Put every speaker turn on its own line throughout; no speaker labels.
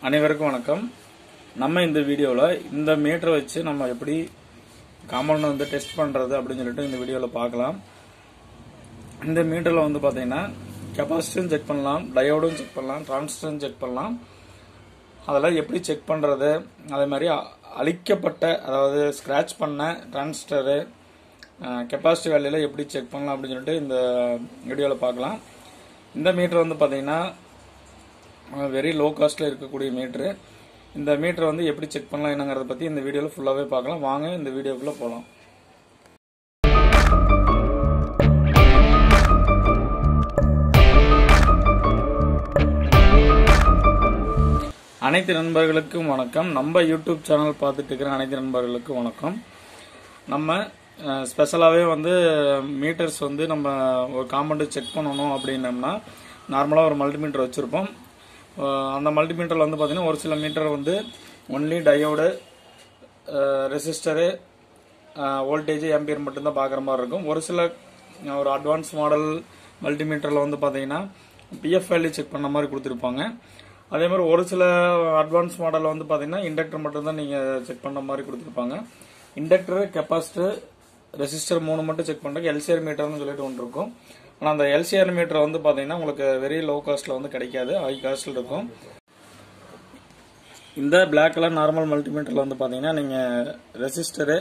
அனைவருக்கும் வணக்கம் நம்ம இந்த வீடியோவில் இந்த மீட்டரை வச்சு நம்ம எப்படி காம்பவுண்ட் வந்து டெஸ்ட் பண்ணுறது அப்படின்னு சொல்லிட்டு இந்த வீடியோவில் பார்க்கலாம் இந்த மீட்டரில் வந்து பார்த்தீங்கன்னா கெப்பாசிட்டியும் செக் பண்ணலாம் டயோடும் செக் பண்ணலாம் டிரான்சிஸ்டரும் செக் பண்ணலாம் அதெல்லாம் எப்படி செக் பண்ணுறது அதே மாதிரி அ- அழிக்கப்பட்ட அதாவது ஸ்க்ராட்ச் பண்ண டிரான்சிஸ்டரு கெப்பாசிட்டி வேல்யூல எப்படி செக் பண்ணலாம் அப்படின்னு சொல்லிட்டு இந்த வீடியோவில் பார்க்கலாம் இந்த மீட்டர் வந்து பார்த்தீங்கன்னா வெரி லோ காஸ்ட்டில் இருக்கக்கூடிய மீட்ரு இந்த மீட்டரை வந்து எப்படி செக் பண்ணலாம் என்னங்கிறத பற்றி இந்த வீடியோவில் ஃபுல்லாகவே பார்க்கலாம் வாங்க இந்த வீடியோக்குள்ளே போகலாம் அனைத்து நண்பர்களுக்கும் வணக்கம் நம்ம யூடியூப் சேனல் பார்த்துட்டு இருக்கிற அனைத்து நண்பர்களுக்கும் வணக்கம் நம்ம ஸ்பெஷலாகவே வந்து மீட்டர்ஸ் வந்து நம்ம ஒரு காம்பவுண்டு செக் பண்ணணும் அப்படின்னம்னா நார்மலாக ஒரு மல்டிமீட்டர் வச்சுருப்போம் அந்த மல்டிமீட்டரில் வந்து பார்த்திங்கன்னா ஒரு சில மீட்டர் வந்து only diode resistor voltage ampere மட்டும்தான் பார்க்குற மாதிரி இருக்கும் ஒரு சில அஹ், ஒரு அட்வான்ஸ் மாடல் மல்டிமீட்டரில் வந்து பார்த்தீங்கன்னா பிஎஃப் வேல்யூ செக் பண்ண மாதிரி கொடுத்துருப்பாங்க அதே மாதிரி ஒரு சில அட்வான்ஸ் மாடலில் வந்து பார்த்தீங்கன்னா இண்டக்டர் மட்டும்தான் நீங்கள் செக் பண்ண மாதிரி கொடுத்துருப்பாங்க இண்டக்டர் கெப்பாசிட்டர் ரெசிஸ்டர் மூணு மட்டும் செக் பண்ணுறதுக்கு எல்சிஆர் மீட்டர்னு சொல்லிட்டு ஒன்று இருக்கும் ஆனால் அந்த எல்சிஆர் மீட்டர் வந்து பார்த்தீங்கன்னா உங்களுக்கு வெரி லோ காஸ்ட்டில் வந்து கிடைக்காது ஹை காஸ்ட்டில் இருக்கும் இந்த பிளாக் கலர் நார்மல் மல்டிமீட்டரில் வந்து பார்த்தீங்கன்னா நீங்கள் ரெசிஸ்டரு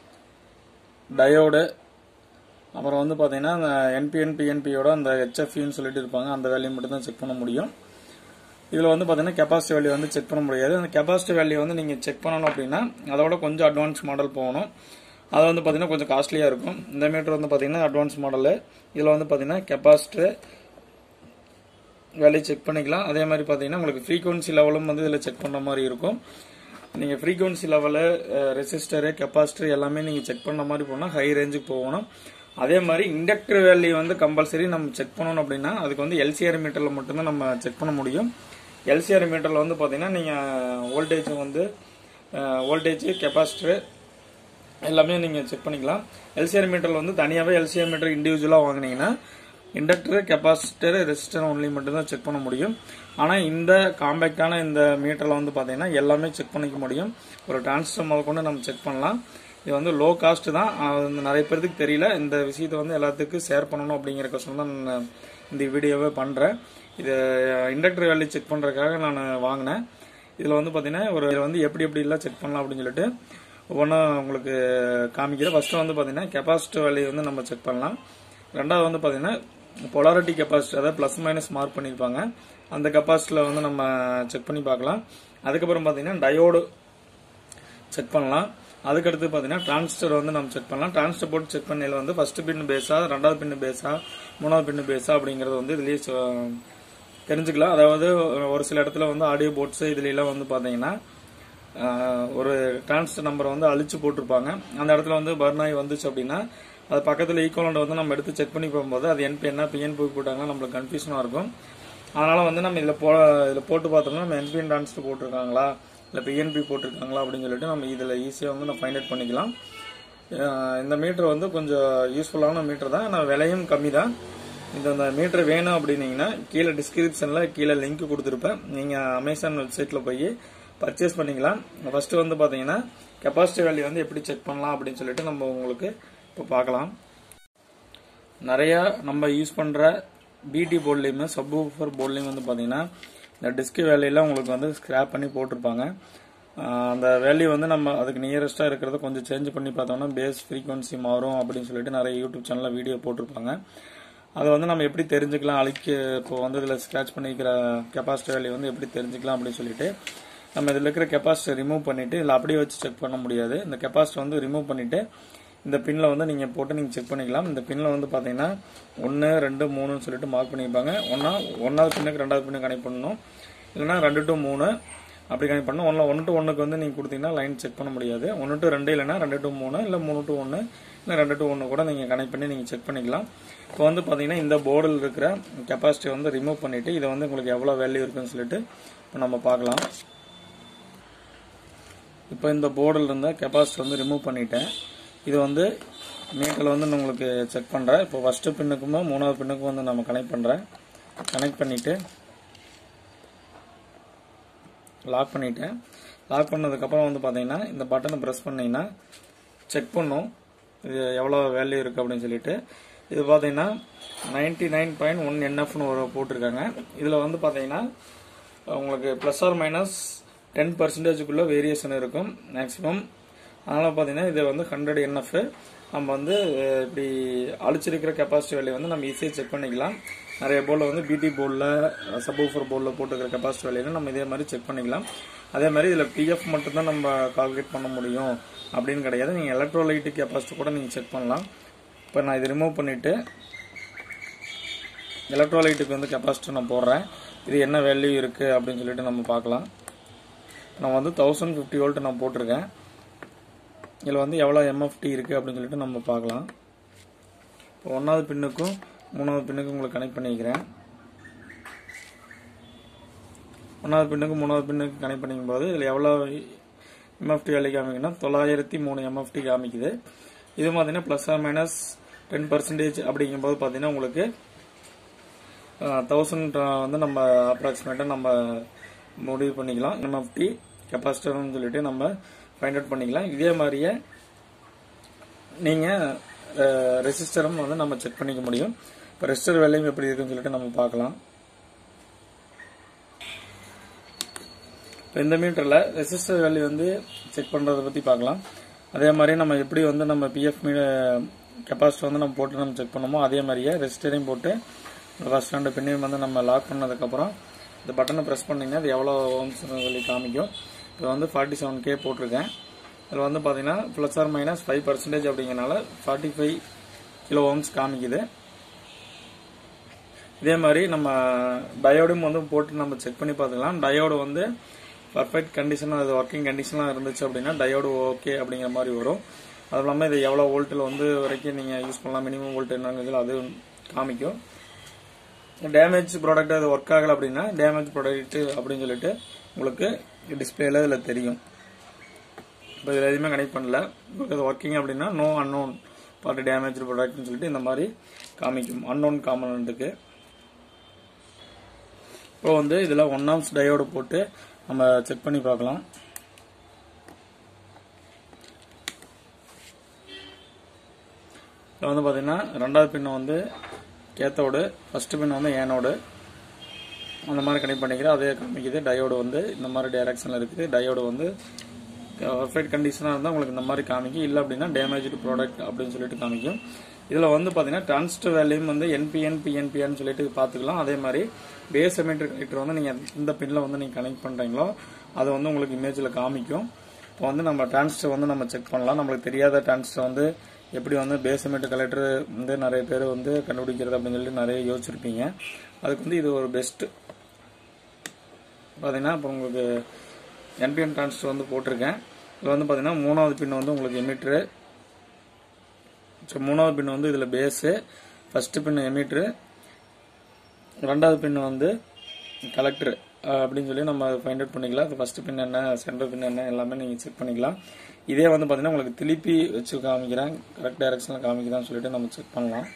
டயோடு அப்புறம் வந்து பார்த்தீங்கன்னா அந்த என்பிஎன் பிஎன்பியோட அந்த ஹெச்எஃப்யூன்னு சொல்லிட்டு இருப்பாங்க அந்த வேல்யூ மட்டும் தான் செக் பண்ண முடியும் இதில் வந்து பார்த்தீங்கன்னா கெப்பாசிட்டி வேல்யூ வந்து செக் பண்ண முடியாது அந்த கெப்பாசிட்டி வேல்யூ வந்து நீங்கள் செக் பண்ணணும் அப்படின்னா அதோட கொஞ்சம் அட்வான்ஸ் மாடல் போகணும் அது வந்து பார்த்தீங்கன்னா கொஞ்சம் காஸ்ட்லியாக இருக்கும் இந்த மீட்டர் வந்து பார்த்தீங்கன்னா அட்வான்ஸ் மாடலு இதில் வந்து பார்த்தீங்கன்னா கெப்பாசிட்டர் வேல்யூ செக் பண்ணிக்கலாம் அதே மாதிரி பார்த்தீங்கன்னா உங்களுக்கு ஃப்ரீக்வன்சி லெவலும் வந்து இதில் செக் பண்ணுற மாதிரி இருக்கும் நீங்கள் ஃப்ரீக்வன்சி லெவலு ரெசிஸ்டரு கெப்பாசிட்டர் எல்லாமே நீங்கள் செக் பண்ண மாதிரி போனால் ஹை ரேஞ்சுக்கு போகணும் அதே மாதிரி இண்டக்டர் வேல்யூ வந்து கம்பல்சரி நம்ம செக் பண்ணணும் அப்படின்னா அதுக்கு வந்து எல்சிஆர் மீட்டரில் மட்டும்தான் நம்ம செக் பண்ண முடியும் எல்சிஆர் மீட்டரில் வந்து பார்த்தீங்கன்னா நீங்கள் வோல்டேஜ் வந்து வோல்டேஜ் கெப்பாசிட்டர் எல்லாமே நீங்கள் செக் பண்ணிக்கலாம் எல்சிஆர் மீட்டரில் வந்து தனியாகவே எல்சிஆர் மீட்டர் இண்டிவிஜுவலாக வாங்குனீங்கன்னா இண்டக்டர் கெப்பாசிட்டர் ரெசிஸ்டர் ஒன்லி மட்டும் தான் செக் பண்ண முடியும் ஆனால் இந்த காம்பேக்டான இந்த மீட்டரில் வந்து பார்த்தீங்கன்னா எல்லாமே செக் பண்ணிக்க முடியும் ஒரு டிரான்சிஸ்டர் முதல் கொண்டு நம்ம செக் பண்ணலாம் இது வந்து லோ காஸ்ட் தான் அது வந்து நிறைய பேருக்கு தெரியல இந்த விஷயத்தை வந்து எல்லாத்துக்கும் ஷேர் பண்ணணும் அப்படிங்கிற கொஸ்டின் தான் நான் இந்த வீடியோவே பண்ணுறேன் இது இண்டக்டர் வேல்யூ செக் பண்ணுறதுக்காக நான் வாங்கினேன் இதில் வந்து பார்த்தீங்கன்னா ஒரு இதில் வந்து எப்படி எப்படிலாம் செக் பண்ணலாம் அப்படின்னு சொல்லிட்டு ஒவ்வொன்றா உங்களுக்கு காமிக்கிறேன் ஃபர்ஸ்ட் வந்து பார்த்தீங்கன்னா கெப்பாசிட்டி வேல்யூ வந்து நம்ம செக் பண்ணலாம் ரெண்டாவது வந்து பார்த்தீங்கன்னா பொலாரிட்டி கெப்பாசிட்டி அதாவது ப்ளஸ் மைனஸ் மார்க் பண்ணியிருப்பாங்க அந்த கெப்பாசிட்டியில் வந்து நம்ம செக் பண்ணி பார்க்கலாம் அதுக்கப்புறம் பார்த்தீங்கன்னா டயோடு செக் பண்ணலாம் அதுக்கடுத்து பார்த்தீங்கன்னா டிரான்சிஸ்டர் வந்து நம்ம செக் பண்ணலாம் டிரான்சிஸ்டர் போட்டு செக் பண்ணையில் வந்து ஃபர்ஸ்ட் பின் பேஸா ரெண்டாவது பின் பேஸா மூணாவது பின் பேஸா அப்படிங்கிறது வந்து இதுலேயே சொ- தெரிஞ்சுக்கலாம் அதாவது ஒரு சில இடத்துல வந்து ஆடியோ போர்ட்ஸ் இதுல வந்து பார்த்தீங்கன்னா ஆஹ், ஒரு டிரான்சிஸ்டர் நம்பர் வந்து அழிச்சு போட்டிருப்பாங்க அந்த இடத்துல வந்து பர்ன் ஆகி வந்துச்சு அப்படின்னா அது பக்கத்தில் ஈக்குவலண்ட் வந்து நம்ம எடுத்து செக் பண்ணி போகும்போது அது என்பி என்ன பிஎன் போய் போட்டாங்கன்னா நம்மளுக்கு கன்ஃபியூஷனாக இருக்கும் அதனால வந்து நம்ம இதில் போ இதில் போட்டு பார்த்தோம்னா நம்ம என்பிஎன் டிரான்சிஸ்டர் போட்டிருக்காங்களா இல்லை பிஎன்பி போட்டிருக்காங்களா அப்படின்னு சொல்லிட்டு நம்ம இதில் ஈஸியாக வந்து நம்ம ஃபைண்ட் அவுட் பண்ணிக்கலாம் அஹ் இந்த மீட்டர் வந்து கொஞ்சம் யூஸ்ஃபுல்லான மீட்டர் தான் ஆனால் விலையும் கம்மி தான் இந்த இந்த மீட்டர் வேணும் அப்படின்னீங்கன்னா கீழே டிஸ்கிரிப்ஷனில் கீழே லிங்க் கொடுத்துருப்பேன் நீங்கள் அமேசான் வெப்சைட்டில் போய் பர்ச்சேஸ் பண்ணிக்கலாம் ஃபர்ஸ்ட் வந்து பார்த்தீங்கன்னா கெப்பாசிட்டி வேல்யூ வந்து எப்படி செக் பண்ணலாம் அப்படின்னு சொல்லிட்டு நம்ம உங்களுக்கு இப்போ பார்க்கலாம் நிறையா நம்ம யூஸ் பண்ணுற பிடி போர்ட்லேயுமே சப் ஊஃபர் போர்ட்லேயும் வந்து பார்த்தீங்கன்னா இந்த டிஸ்க் வேலையெல்லாம் உங்களுக்கு வந்து ஸ்கிராப் பண்ணி போட்டிருப்பாங்க ஆஹ் அந்த வேல்யூ வந்து நம்ம அதுக்கு நியரஸ்ட்டாக இருக்கிறத கொஞ்சம் சேஞ்ச் பண்ணி பார்த்தோம்னா பேஸ் ஃப்ரீக்வன்சி மாறும் அப்படின்னு சொல்லிட்டு நிறைய யூடியூப் சேனலில் வீடியோ போட்டிருப்பாங்க அதை வந்து நம்ம எப்படி தெரிஞ்சுக்கலாம் அழிக்க இப்போ வந்து இதில் ஸ்க்ராட்ச் பண்ணிக்கிற கெப்பாசிட்டி வேல்யூ வந்து எப்படி தெரிஞ்சுக்கலாம் அப்படின்னு சொல்லிட்டு நம்ம இதில் இருக்கிற கெப்பாசிட்டி ரிமூவ் பண்ணிட்டு இதில் அப்படியே வச்சு செக் பண்ண முடியாது இந்த கெப்பாசிட்டி வந்து ரிமூவ் பண்ணிட்டு இந்த பின்ல வந்து நீங்கள் போட்டு நீங்கள் செக் பண்ணிக்கலாம் இந்த பின்ல வந்து பார்த்தீங்கன்னா ஒன்று ரெண்டு மூணுன்னு சொல்லிட்டு மார்க் பண்ணியிருப்பாங்க ஒன்றா ஒன்றாவது பின்னுக்கு ரெண்டாவது பின்னு கனெக்ட் பண்ணணும் இல்லைன்னா ரெண்டு டு மூணு அப்படி கனெக்ட் பண்ணணும் ஒன்றில் ஒன்று டு ஒன்றுக்கு வந்து நீங்கள் கொடுத்தீங்கன்னா லைன் செக் பண்ண முடியாது ஒன்று டு ரெண்டு இல்லைன்னா ரெண்டு டு மூணு இல்லை மூணு டு ஒன்று இல்லை ரெண்டு டு ஒன்று கூட நீங்கள் கனெக்ட் பண்ணி நீங்கள் செக் பண்ணிக்கலாம் இப்போ வந்து பார்த்தீங்கன்னா இந்த போர்டில் இருக்கிற கெப்பாசிட்டி வந்து ரிமூவ் பண்ணிவிட்டு இதை வந்து உங்களுக்கு எவ்வளோ வேல்யூ இருக்குன்னு சொல்லிட்டு இப்போ நம்ம பார்க்கலாம் இப்போ இந்த போர்டில் இருந்த கெப்பாசிட்டி வந்து ரிமூவ் பண்ணிட்டேன் இது வந்து மீட்டரில் வந்து நான் உங்களுக்கு செக் பண்ணுறேன் இப்போ ஃபஸ்ட்டு பின்னுக்கும் மூணாவது பின்னுக்கும் வந்து நம்ம கனெக்ட் பண்ணுறேன் கனெக்ட் பண்ணிவிட்டு லாக் பண்ணிட்டேன் லாக் பண்ணதுக்கப்புறம் வந்து பார்த்தீங்கன்னா இந்த பட்டனை ப்ரெஸ் பண்ணீங்கன்னா செக் பண்ணும் இது எவ்வளோ வேல்யூ இருக்குது அப்படின்னு சொல்லிட்டு இது பார்த்தீங்கன்னா நைன்டி நைன் பாயிண்ட் ஒன் என்எஃப்னு ஒரு போட்டிருக்காங்க இதில் வந்து பார்த்தீங்கன்னா உங்களுக்கு ப்ளஸ் ஆர் மைனஸ் டென் பர்சன்டேஜுக்குள்ள வேரியேஷன் இருக்கும் மேக்ஸிமம் அதனால் பார்த்தீங்கன்னா இது வந்து ஹண்ட்ரட் என்எஃப் நம்ம வந்து அஹ், இப்படி அழிச்சிருக்கிற கெப்பாசிட்டி வேல்யூ வந்து நம்ம ஈஸியாக செக் பண்ணிக்கலாம் நிறைய போர்டில் வந்து பிடி போர்டில் சப்வூஃபர் போர்டில் போட்டுக்கிற கெப்பாசிட்டி வேல்யூ நம்ம இதே மாதிரி செக் பண்ணிக்கலாம் அதே மாதிரி இதில் பிஎஃப் மட்டும்தான் நம்ம கால்குலேட் பண்ண முடியும் அப்படின்னு கிடையாது நீங்கள் எலக்ட்ரோலைட்டு கெப்பாசிட்டி கூட நீங்கள் செக் பண்ணலாம் இப்போ நான் இதை ரிமூவ் பண்ணிவிட்டு எலக்ட்ரோலைட்டுக்கு வந்து கெப்பாசிட்டி நான் போடுறேன் இது என்ன வேல்யூ இருக்குது அப்படின்னு சொல்லிட்டு நம்ம பார்க்கலாம் நான் வந்து தௌசண்ட் ஃபிஃப்டி வோல்ட் நான் போட்டிருக்கேன் இதில் வந்து எவ்வளோ எம்எஃப்டி இருக்குது அப்படின்னு சொல்லிட்டு நம்ம பார்க்கலாம் இப்போ ஒன்றாவது பின்னுக்கும் மூணாவது பின்னுக்கும் உங்களுக்கு கனெக்ட் பண்ணிக்கிறேன் ஒன்றாவது பின்னுக்கு மூணாவது பின்னுக்கு கனெக்ட் பண்ணிக்கும் போது இதில் எவ்வளோ எம்எஃப்டி வேல்யூ காமிக்குன்னா தொள்ளாயிரத்தி மூணு எம்எஃப்டி காமிக்குது இது பார்த்தீங்கன்னா plus or minus ten percentage அப்படிங்கும்போது பார்த்தீங்கன்னா உங்களுக்கு தௌசண்ட் வந்து நம்ம அப்ராக்சிமேட்டாக நம்ம முடிவு பண்ணிக்கலாம் எம்எஃப்டி கெப்பாசிட்டர்னு சொல்லிட்டு நம்ம ஃபைண்ட் அவுட் பண்ணிக்கலாம் இதே மாதிரியே நீங்கள் ரெசிஸ்டரும் வந்து நம்ம செக் பண்ணிக்க முடியும் இப்போ ரெசிஸ்டர் வேலையும் எப்படி இருக்குன்னு சொல்லிட்டு நம்ம பார்க்கலாம் இப்போ இந்த மீட்டரில் ரெசிஸ்டர் வேல்யூ வந்து செக் பண்ணுறதை பற்றி பார்க்கலாம் அதே மாதிரி நம்ம எப்படி வந்து நம்ம பிஎஃப் மீ கெப்பாசிட்டி வந்து நம்ம போட்டு நம்ம செக் பண்ணுமோ அதே மாதிரியே ரெசிஸ்டரையும் போட்டு ஃபர்ஸ்ட் ரெண்டு பின்னையும் வந்து நம்ம லாக் பண்ணதுக்கப்புறம் இந்த பட்டனை ப்ரெஸ் பண்ணிங்கன்னா அது எவ்வளோ ஓம்ஸ் சொல்லி காமிக்கும் இது வந்து ஃபார்ட்டி செவன் கே போட்டிருக்கேன் இதில் வந்து பார்த்தீங்கன்னா plus or minus five percentage அப்படிங்கிறனால ஃபார்ட்டி ஃபைவ் கிலோ ஓம்ஸ் காமிக்குது இதே மாதிரி நம்ம டயோடும் வந்து போட்டு நம்ம செக் பண்ணி பார்த்துக்கலாம் டயோடு வந்து பர்ஃபெக்ட் கண்டிஷனாக அது ஒர்க்கிங் கண்டிஷனாக இருந்துச்சு அப்படின்னா டயோடு ஓகே அப்படிங்கிற மாதிரி வரும் அதுவும் இல்லாமல் இது எவ்வளோ வோல்ட்டில் வந்து வரைக்கும் நீங்கள் யூஸ் பண்ணலாம் மினிமம் வோல்ட் என்னங்கிறது அது காமிக்கும் டேமேஜ் ப்ராடக்ட் அது ஒர்க் ஆகலை அப்படின்னா டேமேஜ் ப்ராடக்ட் அப்படின்னு சொல்லிட்டு உங்களுக்கு டிஸ்பிளேல இதில் தெரியும் இப்போ இதில் எதுவுமே கனெக்ட் பண்ணல உங்களுக்கு அது ஒர்க்கிங் அப்படின்னா நோ அன்னோன் பார்ட் டேமேஜ் ப்ராடக்ட்னு சொல்லிட்டு இந்த மாதிரி காமிக்கும் அன்னோன் காம்பனண்ட்டுக்கு இப்போ வந்து இதில் ஒன் ஆம்ஸ் டயோடு போட்டு நம்ம செக் பண்ணி பார்க்கலாம் இதில் வந்து பார்த்தீங்கன்னா ரெண்டாவது பின்னை வந்து கேத்தோடு ஃபர்ஸ்ட் பின் வந்து ஏனோடு அந்த மாதிரி கனெக்ட் பண்ணிக்கிறேன் அதே காமிக்குது டயோடு வந்து இந்த மாதிரி டைரக்ஷனில் இருக்குது டயோடு வந்து பர்ஃபெக்ட் கண்டிஷனாக இருந்தால் உங்களுக்கு இந்த மாதிரி காமிக்கும் இல்லை அப்படின்னா டேமேஜ்டு ப்ராடக்ட் அப்படின்னு சொல்லிட்டு காமிக்கும் இதில் வந்து பார்த்தீங்கன்னா டிரான்ஸ்டர் வேல்யூம் வந்து என்பிஎன் பிஎன்பிஎன் சொல்லிட்டு பார்த்துக்கலாம் அதே மாதிரி பேஸ் எமீட்டர் கனெக்டர் வந்து நீங்கள் இந்த பின்னில் வந்து நீங்கள் கனெக்ட் பண்ணுறீங்களோ அது வந்து உங்களுக்கு இமேஜில் காமிக்கும் இப்போ வந்து நம்ம டிரான்ஸ்டர் வந்து நம்ம செக் பண்ணலாம் நம்மளுக்கு தெரியாத டிரான்ஸ்டர் வந்து எப்படி வந்து பேஸ் எமீட்டர் கலெக்டர் வந்து நிறைய பேர் வந்து கண்டுபிடிக்கிறது அப்படின்னு சொல்லி நிறைய யோசிச்சிருப்பீங்க அதுக்கு வந்து இது ஒரு பெஸ்ட் பார்த்தீங்கன்னா இப்போ உங்களுக்கு என்பிஎன் டிரான்ஸ்டர் வந்து போட்டிருக்கேன் இது வந்து பார்த்தீங்கன்னா மூணாவது பின் வந்து உங்களுக்கு எமிட்ரு ஸோ மூணாவது பின் வந்து இதில் பேஸு ஃபஸ்ட்டு பின் எமிட்ரு ரெண்டாவது பின் வந்து கலெக்டர் அப்படின்னு சொல்லி நம்ம ஃபைண்ட் அவுட் பண்ணிக்கலாம் அது ஃபஸ்ட்டு பின் என்ன சென்டர் பின் என்ன எல்லாமே நீங்கள் செக் பண்ணிக்கலாம் இதே வந்து பார்த்தீங்கன்னா உங்களுக்கு திருப்பி வச்சு காமிக்கிறேன் கரெக்ட் டைரக்ஷனில் காமிக்கிறான்னு சொல்லிட்டு நம்ம செக் பண்ணலாம்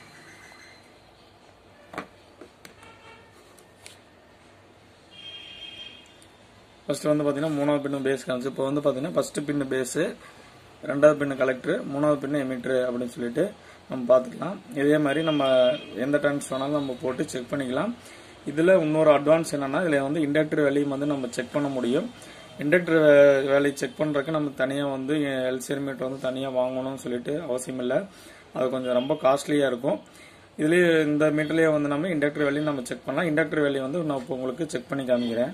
ஃபர்ஸ்ட் வந்து பார்த்தீங்கன்னா மூணாவது பின்னு பேஸ் காமிச்சு இப்போ வந்து பார்த்தீங்கன்னா ஃபர்ஸ்ட் பின்னு பேஸு ரெண்டாவது பின்னு கலெக்டர் மூணாவது பின்னு எமிட்ரு அப்படின்னு சொல்லிட்டு நம்ம பார்த்துக்கலாம் இதே மாதிரி நம்ம எந்த டைம்ஸ் வேணாலும் நம்ம போட்டு செக் பண்ணிக்கலாம் இதில் இன்னொரு அட்வான்ஸ் என்னன்னா இதில் வந்து இண்டக்டர் வேலையும் வந்து நம்ம செக் பண்ண முடியும் இண்டக்டர் வேலையை செக் பண்ணுறதுக்கு நம்ம தனியாக வந்து எல்சிஆர் மீட்டர் வந்து தனியாக வாங்கணும்னு சொல்லிட்டு அவசியம் இல்லை அது கொஞ்சம் ரொம்ப காஸ்ட்லியாக இருக்கும் இதுலேயே இந்த மீட்டர்லேயே வந்து நம்ம இண்டக்டர் வேலையும் நம்ம செக் பண்ணலாம் இண்டக்டர் வேலையை வந்து நான் இப்போ உங்களுக்கு செக் பண்ணி காமிக்கிறேன்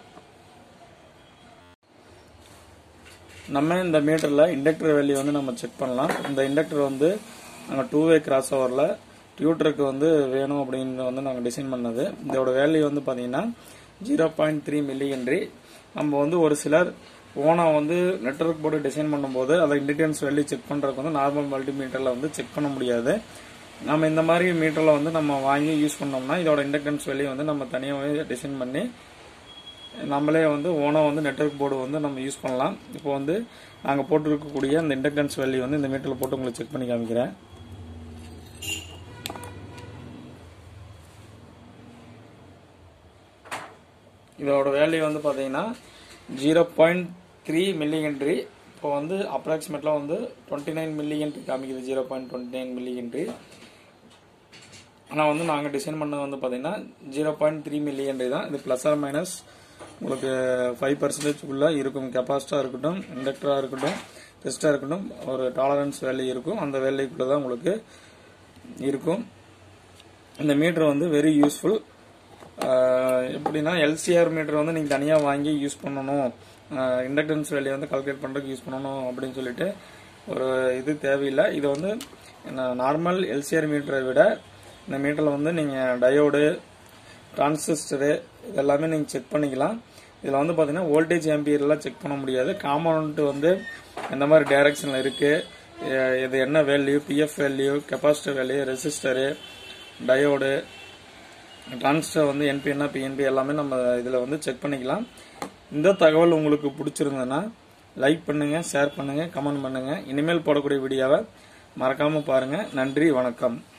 நம்ம இந்த மீட்டரில் இண்டக்டர் வேல்யூ வந்து நம்ம செக் பண்ணலாம் இந்த இண்டக்டர் வந்து நாங்கள் டூ வே கிராஸ் ஓவரில் டியூட்டருக்கு வந்து வேணும் அப்படின்னு வந்து நாங்கள் டிசைன் பண்ணது இதோட வேல்யூ வந்து பார்த்தீங்கன்னா zero point three milli henry நம்ம வந்து ஒரு சிலர் ஓனாக வந்து நெட்ஒர்க் போர்டு டிசைன் பண்ணும்போது அதை இண்டிடென்ஸ் வேல்யூ செக் பண்ணுறதுக்கு வந்து நார்மல் மல்டிமீட்டரில் வந்து செக் பண்ண முடியாது நம்ம இந்த மாதிரி மீட்டரில் வந்து நம்ம வாங்கி யூஸ் பண்ணோம்னா இதோட இண்டக்டன்ஸ் வேல்யூ வந்து நம்ம தனியாகவே டிசைன் பண்ணி நம்மளே வந்து ஓனாக வந்து நெட்ஒர்க் போர்டு வந்து நம்ம யூஸ் பண்ணலாம் இப்போ வந்து நாங்கள் போட்டிருக்கக்கூடிய அந்த இண்டக்டன்ஸ் வேல்யூ வந்து இந்த மீட்டரில் போட்டு உங்களுக்கு செக் பண்ணி காமிக்கிறேன் இதோட வேல்யூ வந்து பார்த்தீங்கன்னா ஜீரோ பாயிண்ட் த்ரீ மில்லிஹென்ரி இப்போ வந்து அப்ராக்சிமேட்லாம் வந்து டுவெண்ட்டி நைன் மில்லிஹென்ரி காமிக்குது zero point twenty nine millihenry ஆனால் வந்து நாங்கள் டிசைன் பண்ணது வந்து பார்த்தீங்கன்னா ஜீரோ பாயிண்ட் த்ரீ மில்லிஹென்ரி தான் இது ப்ளஸ் ஆர் மைனஸ் உங்களுக்கு ஃபைவ் பர்சன்டேஜ்குள்ளே இருக்கும் கெப்பாசிட்டாக இருக்கட்டும் இண்டக்டராக இருக்கட்டும் டெஸ்ட்டாக இருக்கட்டும் ஒரு டாலரன்ஸ் வேல்யூ இருக்கும் அந்த வேல்யூக்குள்ளே தான் உங்களுக்கு இருக்கும் இந்த மீட்டர் வந்து வெரி யூஸ்ஃபுல் எப்படின்னா எல்சிஆர் மீட்டர் வந்து நீங்கள் தனியாக வாங்கி யூஸ் பண்ணணும் இண்டக்டன்ஸ் வேல்யூ வந்து கால்குலேட் பண்ணுறதுக்கு யூஸ் பண்ணணும் அப்படின்னு சொல்லிட்டு ஒரு இது தேவையில்லை இது வந்து நார்மல் எல்சிஆர் மீட்டரை விட இந்த மீட்டரில் வந்து நீங்கள் டயோடு டிரான்சிஸ்டரு இதெல்லாமே நீங்கள் செக் பண்ணிக்கலாம் இதில் வந்து பார்த்தீங்கன்னா வோல்டேஜ் ஆம்பியர்லாம் செக் பண்ண முடியாது காம்பனண்ட் வந்து எந்த மாதிரி டைரக்ஷனில் இருக்குது இது என்ன value PF value capacitor value resistor diode transistor வந்து என்பிஎன்னா பிஎன்பி எல்லாமே நம்ம இதில் வந்து செக் பண்ணிக்கலாம் இந்த தகவல் உங்களுக்கு பிடிச்சிருந்ததுன்னா லைக் பண்ணுங்கள் ஷேர் பண்ணுங்கள் கமெண்ட் பண்ணுங்கள் இனிமேல் போடக்கூடிய வீடியோவை மறக்காமல் பாருங்கள் நன்றி வணக்கம்